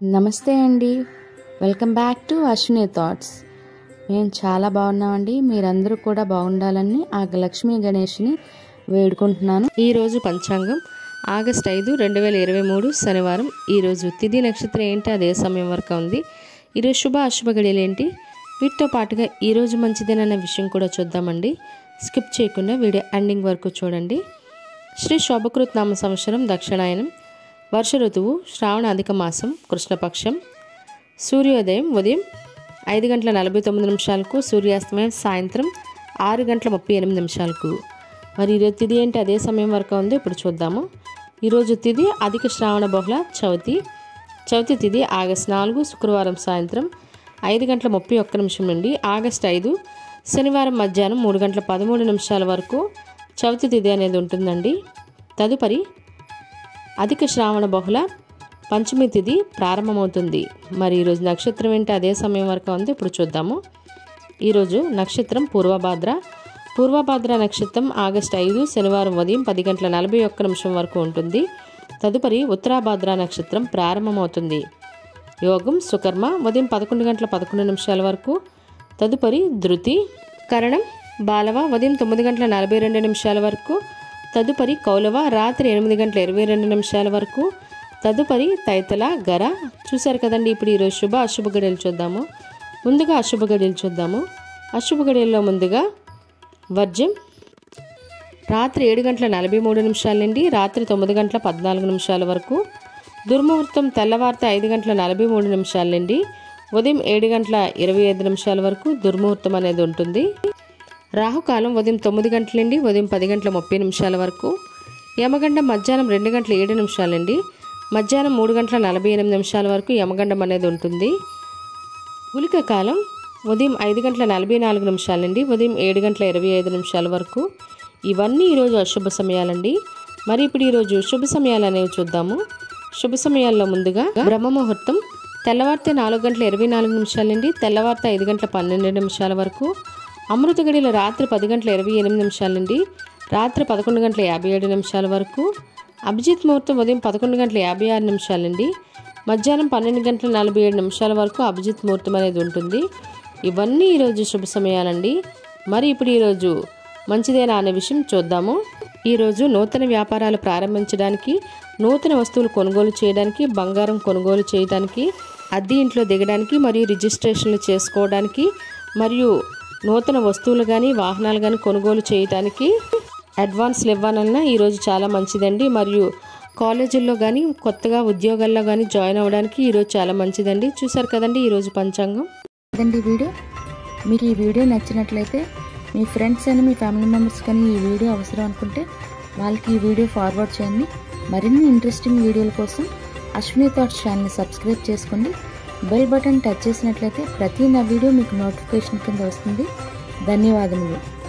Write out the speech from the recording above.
నమస్తే అండి welcome back to Ashwini thoughts మేము చాలా బాగున్నామండి మీరందరూ కూడా బాగుండాలని ఆ లక్ష్మీ గణేష్ని వేడుకుంటున్నాను ఈరోజు పంచాంగం ఆగస్ట్ ఐదు రెండు వేల ఇరవై మూడు శనివారం ఈరోజు తిథి నక్షత్రం ఏంటి అదే సమయం వరకు ఉంది ఈరోజు శుభ అశుభ గడియలు ఏంటి వీటితో పాటుగా ఈరోజు మంచిదేనన్న విషయం కూడా చూద్దామండి స్కిప్ చేయకుండా వీడియో ఎండింగ్ వరకు చూడండి శ్రీ శోభకృత్ నామ సంవత్సరం దక్షిణాయనం వర్ష ఋతువు శ్రావణ అధిక మాసం కృష్ణపక్షం సూర్యోదయం ఉదయం ఐదు గంటల నలభై తొమ్మిది నిమిషాలకు సూర్యాస్తమయం సాయంత్రం ఆరు గంటల ముప్పై ఎనిమిది నిమిషాలకు మరి ఈరోజు తిథి ఏంటి అదే సమయం వరకు ఉంది ఇప్పుడు చూద్దాము ఈరోజు తిథి అధిక శ్రావణ బహుళ చవితి చవితి తిథి ఆగస్ట్ నాలుగు శుక్రవారం సాయంత్రం ఐదు గంటల ముప్పై ఒక్క నిమిషం నుండి ఆగస్ట్ ఐదు శనివారం మధ్యాహ్నం మూడు గంటల పదమూడు నిమిషాల వరకు చవితి తిథి అనేది ఉంటుందండి తదుపరి అధిక శ్రావణ బహుళ పంచమి తిథి ప్రారంభమవుతుంది మరి ఈరోజు నక్షత్రం ఏంటి అదే సమయం వరకు ఉంది ఇప్పుడు చూద్దాము ఈరోజు నక్షత్రం పూర్వభాద్ర పూర్వభాద్ర నక్షత్రం ఆగస్ట్ ఐదు శనివారం ఉదయం పది గంటల నలభై ఒక్క నిమిషం వరకు ఉంటుంది తదుపరి ఉత్తరాభాద్ర నక్షత్రం ప్రారంభమవుతుంది యోగం సుకర్మ ఉదయం పదకొండు గంటల పదకొండు నిమిషాల వరకు తదుపరి ధృతి కరణం బాలవ ఉదయం తొమ్మిది గంటల నలభై రెండు నిమిషాల వరకు తదుపరి కౌలవ రాత్రి ఎనిమిది గంటల ఇరవై రెండు నిమిషాల వరకు తదుపరి తైతల గర చూశారు కదండి ఇప్పుడు ఈరోజు శుభ అశుభ గడియలు చూద్దాము ముందుగా అశుభ గడియలు చూద్దాము అశుభ గడియల్లో ముందుగా వర్జం రాత్రి ఏడు గంటల నలభై మూడు నిమిషాల నుండి రాత్రి తొమ్మిది గంటల పద్నాలుగు నిమిషాల వరకు దుర్ముహూర్తం తెల్లవారితే ఐదు గంటల నలభై మూడు నిమిషాల నుండి ఉదయం ఏడు గంటల ఇరవై ఐదు నిమిషాల వరకు దుర్ముహూర్తం అనేది ఉంటుంది రాహుకాలం ఉదయం తొమ్మిది గంటల నుండి ఉదయం పది గంటల ముప్పై నిమిషాల వరకు యమగండం మధ్యాహ్నం రెండు గంటల ఏడు నిమిషాల నుండి మధ్యాహ్నం మూడు గంటల నలభై ఎనిమిది నిమిషాల వరకు యమగండం అనేది ఉంటుంది గులిక కాలం ఉదయం ఐదు గంటల నలభై నాలుగు నిమిషాల నుండి ఉదయం ఏడు గంటల ఇరవై ఐదు నిమిషాల వరకు ఇవన్నీ ఈరోజు అశుభ సమయాలండి మరి ఇప్పుడు ఈరోజు శుభ సమయాలు అనేవి చూద్దాము శుభ సమయాల్లో ముందుగా బ్రహ్మ ముహూర్తం తెల్లవారితే నాలుగు గంటల ఇరవై నాలుగు నిమిషాల నుండి తెల్లవారితే ఐదు గంటల పన్నెండు నిమిషాల వరకు అమృత గడిలో రాత్రి పది గంటల ఇరవై ఎనిమిది నిమిషాల నుండి రాత్రి పదకొండు గంటల యాభై ఏడు నిమిషాల వరకు అభిజిత్ ముహూర్తం ఉదయం పదకొండు గంటల యాభై ఆరు నిమిషాల నుండి మధ్యాహ్నం పన్నెండు గంటల నలభై ఏడు నిమిషాల వరకు అభిజిత్ ముహూర్తం అనేది ఉంటుంది ఇవన్నీ ఈరోజు శుభ సమయాలండి మరి ఇప్పుడు ఈరోజు మంచిదేనా అనే విషయం చూద్దాము ఈరోజు నూతన వ్యాపారాలు ప్రారంభించడానికి నూతన వస్తువులు కొనుగోలు చేయడానికి బంగారం కొనుగోలు చేయడానికి అద్దె ఇంట్లో దిగడానికి మరియు రిజిస్ట్రేషన్లు చేసుకోవడానికి మరియు నూతన వస్తువులు కానీ వాహనాలు కానీ కొనుగోలు చేయడానికి అడ్వాన్స్లు ఇవ్వాలన్నా ఈరోజు చాలా మంచిదండి మరియు కాలేజీల్లో కానీ కొత్తగా ఉద్యోగాల్లో కానీ జాయిన్ అవ్వడానికి ఈరోజు చాలా మంచిదండి చూసారు కదండి ఈరోజు పంచాంగం అదండి ఈ వీడియో మీకు ఈ వీడియో నచ్చినట్లయితే మీ ఫ్రెండ్స్ అని మీ ఫ్యామిలీ మెంబర్స్ కానీ ఈ వీడియో అవసరం అనుకుంటే వాళ్ళకి ఈ వీడియో ఫార్వర్డ్ చేయండి మరిన్ని ఇంట్రెస్టింగ్ వీడియోల కోసం అశ్విని థాట్స్ ఛానల్ని సబ్స్క్రైబ్ చేసుకోండి బెల్ బటన్ టచ్ చేసినట్లయితే ప్రతి నా వీడియో మీకు నోటిఫికేషన్ కింద వస్తుంది ధన్యవాదములు